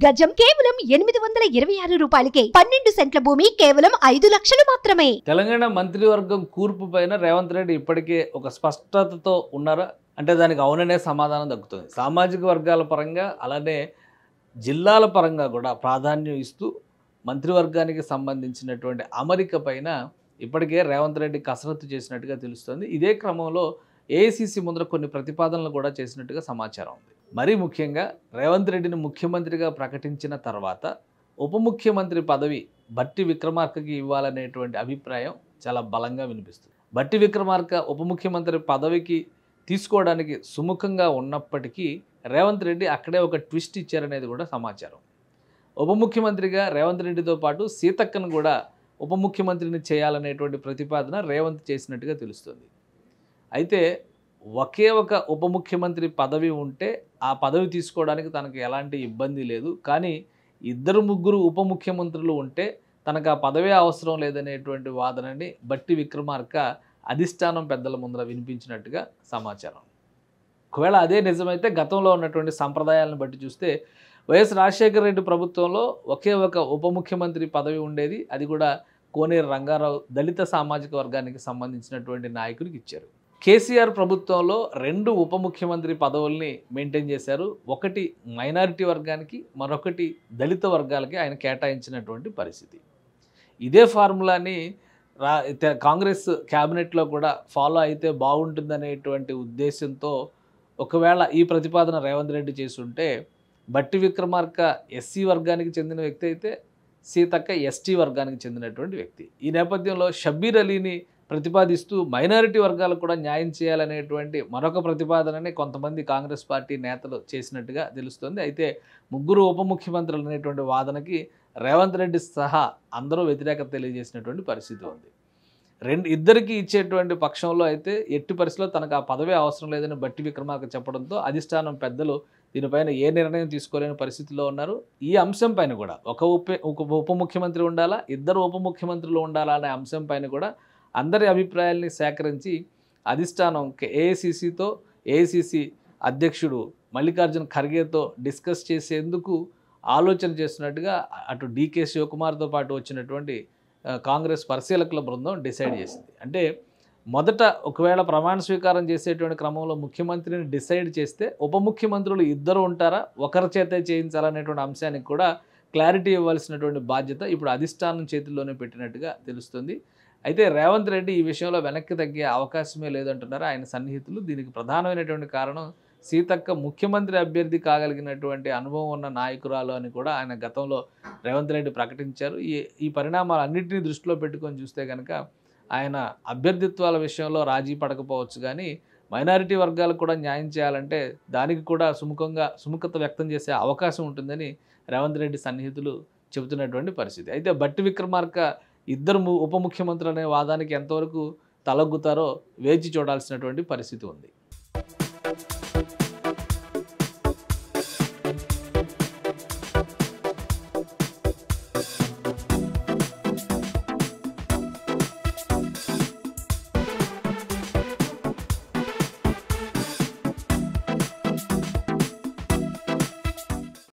గజం కేవలం ఎనిమిది వందల ఇరవై ఆరు రూపాయలకే పన్నెండు సెంట్ల భూమి కేవలం ఐదు లక్షలు మాత్రమే తెలంగాణ మంత్రివర్గం కూర్పు పైన రేవంత్ రెడ్డి ఇప్పటికే ఒక స్పష్టతతో ఉన్నారా అంటే దానికి అవుననే సమాధానం దక్కుతుంది సామాజిక వర్గాల పరంగా అలానే జిల్లాల పరంగా కూడా ప్రాధాన్యం ఇస్తూ మంత్రివర్గానికి సంబంధించినటువంటి అమరిక పైన ఇప్పటికే రేవంత్ రెడ్డి కసరత్తు చేసినట్టుగా తెలుస్తుంది ఇదే క్రమంలో ఏఐసిసి ముందర కొన్ని ప్రతిపాదనలు కూడా చేసినట్టుగా సమాచారం ఉంది మరీ ముఖ్యంగా రేవంత్ రెడ్డిని ముఖ్యమంత్రిగా ప్రకటించిన తర్వాత ఉప ముఖ్యమంత్రి పదవి బట్టి విక్రమార్కకి ఇవ్వాలనేటువంటి అభిప్రాయం చాలా బలంగా వినిపిస్తుంది బట్టి విక్రమార్క ఉప ముఖ్యమంత్రి పదవికి తీసుకోవడానికి సుముఖంగా ఉన్నప్పటికీ రేవంత్ రెడ్డి అక్కడే ఒక ట్విస్ట్ ఇచ్చారనేది కూడా సమాచారం ఉప ముఖ్యమంత్రిగా రేవంత్ రెడ్డితో పాటు సీతక్కను కూడా ఉప ముఖ్యమంత్రిని చేయాలనేటువంటి ప్రతిపాదన రేవంత్ చేసినట్టుగా తెలుస్తుంది అయితే ఒకే ఒక ఉప ముఖ్యమంత్రి పదవి ఉంటే ఆ పదవి తీసుకోవడానికి తనకు ఎలాంటి ఇబ్బంది లేదు కానీ ఇద్దరు ముగ్గురు ఉప ముఖ్యమంత్రులు ఉంటే తనకు ఆ పదవే అవసరం లేదనేటువంటి వాదనని బట్టి విక్రమార్క అధిష్టానం పెద్దల ముందర వినిపించినట్టుగా సమాచారం ఒకవేళ అదే నిజమైతే గతంలో ఉన్నటువంటి సంప్రదాయాలను బట్టి చూస్తే వైఎస్ రాజశేఖర రెడ్డి ప్రభుత్వంలో ఒకే ఒక ఉప ముఖ్యమంత్రి పదవి ఉండేది అది కూడా కోనేరు రంగారావు దళిత సామాజిక వర్గానికి సంబంధించినటువంటి నాయకుడికి ఇచ్చారు కేసీఆర్ ప్రభుత్వంలో రెండు ఉప ముఖ్యమంత్రి పదవుల్ని మెయింటైన్ చేశారు ఒకటి మైనారిటీ వర్గానికి మరొకటి దళిత వర్గాలకి ఆయన కేటాయించినటువంటి పరిస్థితి ఇదే ఫార్ములాని రా తె- కాంగ్రెస్ క్యాబినెట్లో కూడా ఫాలో అయితే బాగుంటుందనేటువంటి ఉద్దేశంతో ఒకవేళ ఈ ప్రతిపాదన రేవంత్ రెడ్డి చేస్తుంటే బట్టి విక్రమార్క ఎస్సీ వర్గానికి చెందిన వ్యక్తి అయితే సీతక్క ఎస్టీ వర్గానికి చెందినటువంటి వ్యక్తి ఈ నేపథ్యంలో షబ్బీర్ అలీని ప్రతిపాదిస్తూ మైనారిటీ వర్గాలకు కూడా న్యాయం చేయాలనేటువంటి మరొక ప్రతిపాదనని కొంతమంది కాంగ్రెస్ పార్టీ నేతలు చేసినట్టుగా తెలుస్తుంది అయితే ముగ్గురు ఉప ముఖ్యమంత్రులు అనేటువంటి వాదనకి రేవంత్ రెడ్డి సహా అందరూ వ్యతిరేకత తెలియజేసినటువంటి పరిస్థితి ఉంది రెండు ఇద్దరికి ఇచ్చేటువంటి పక్షంలో అయితే ఎట్టి పరిస్థితిలో తనకు ఆ పదవే అవసరం లేదని బట్టి విక్రమార్క చెప్పడంతో అధిష్టానం పెద్దలు దీనిపైన ఏ నిర్ణయం తీసుకోలేని పరిస్థితిలో ఉన్నారు ఈ అంశం పైన కూడా ఒక ఉప ఒక ఉప ముఖ్యమంత్రి ఉండాలా ఇద్దరు ఉప ముఖ్యమంత్రులు ఉండాలా అనే అంశం పైన కూడా అందరి అభిప్రాయాల్ని సేకరించి అధిష్టానం ఏఐసిసితో ఏఐసిసి అధ్యక్షుడు మల్లికార్జున ఖర్గేతో డిస్కస్ చేసేందుకు ఆలోచన చేస్తున్నట్టుగా అటు డీకే శివకుమార్తో పాటు వచ్చినటువంటి ఆ, కాంగ్రెస్ పరిశీలకుల బృందం డిసైడ్ చేసింది అంటే మొదట ఒకవేళ ప్రమాణ స్వీకారం చేసేటువంటి క్రమంలో ముఖ్యమంత్రిని డిసైడ్ చేస్తే ఉప ముఖ్యమంత్రులు ఇద్దరు ఉంటారా ఒకరి చేతే చేయించాలనేటువంటి అంశానికి కూడా క్లారిటీ ఇవ్వాల్సినటువంటి బాధ్యత ఇప్పుడు అధిష్టానం చేతుల్లోనే పెట్టినట్టుగా తెలుస్తుంది అయితే రేవంత్ రెడ్డి ఈ విషయంలో వెనక్కి తగ్గే అవకాశమే లేదంటున్నారు ఆయన సన్నిహితులు దీనికి ప్రధానమైనటువంటి కారణం సీతక్క ముఖ్యమంత్రి అభ్యర్థి కాగలిగినటువంటి అనుభవం ఉన్న నాయకురాలు అని కూడా ఆయన గతంలో రేవంత్ రెడ్డి ప్రకటించారు ఈ ఈ పరిణామాలు అన్నింటినీ దృష్టిలో పెట్టుకొని చూస్తే కనుక ఆయన అభ్యర్థిత్వాల విషయంలో రాజీ పడకపోవచ్చు కానీ మైనారిటీ వర్గాలకు కూడా న్యాయం చేయాలంటే దానికి కూడా సుముఖంగా సుముఖత వ్యక్తం చేసే అవకాశం ఉంటుందని రేవంత్ రెడ్డి సన్నిహితులు చెబుతున్నటువంటి పరిస్థితి అయితే బట్టి విక్రమార్క ఇద్దరు ము- ఉప ముఖ్యమంత్రులు అనే వాదానికి ఎంతవరకు తలొగ్గుతారో వేచి చూడాల్సినటువంటి పరిస్థితి ఉంది